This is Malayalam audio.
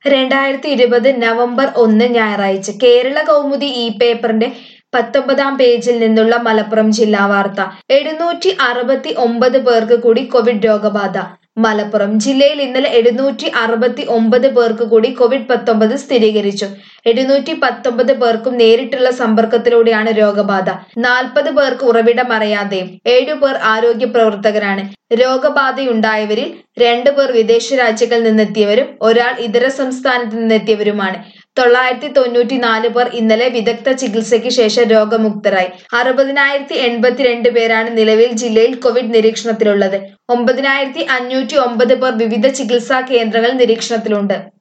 രണ്ടായിരത്തി ഇരുപത് നവംബർ ഒന്ന് ഞായറാഴ്ച കേരള കൗമുദി ഈ പേപ്പറിന്റെ പത്തൊമ്പതാം പേജിൽ നിന്നുള്ള മലപ്പുറം ജില്ലാ വാർത്ത എഴുന്നൂറ്റി അറുപത്തി ഒമ്പത് പേർക്ക് കൂടി കോവിഡ് രോഗബാധ മലപ്പുറം ജില്ലയിൽ ഇന്നലെ എഴുന്നൂറ്റി അറുപത്തി ഒമ്പത് പേർക്ക് കൂടി കോവിഡ് പത്തൊമ്പത് സ്ഥിരീകരിച്ചു എഴുന്നൂറ്റി പത്തൊമ്പത് പേർക്കും നേരിട്ടുള്ള സമ്പർക്കത്തിലൂടെയാണ് രോഗബാധ നാൽപ്പത് പേർക്ക് ഉറവിടം അറിയാതെയും ഏഴു പേർ ആരോഗ്യ പ്രവർത്തകരാണ് രോഗബാധയുണ്ടായവരിൽ രണ്ടു പേർ വിദേശ രാജ്യങ്ങളിൽ നിന്നെത്തിയവരും ഒരാൾ ഇതര സംസ്ഥാനത്ത് നിന്നെത്തിയവരുമാണ് തൊള്ളായിരത്തി തൊണ്ണൂറ്റി നാല് പേർ ഇന്നലെ വിദഗ്ധ ചികിത്സയ്ക്ക് ശേഷം രോഗമുക്തരായി അറുപതിനായിരത്തി എൺപത്തിരണ്ട് പേരാണ് നിലവിൽ ജില്ലയിൽ കോവിഡ് നിരീക്ഷണത്തിലുള്ളത് ഒമ്പതിനായിരത്തി അഞ്ഞൂറ്റി ഒമ്പത് പേർ വിവിധ ചികിത്സാ കേന്ദ്രങ്ങളിൽ നിരീക്ഷണത്തിലുണ്ട്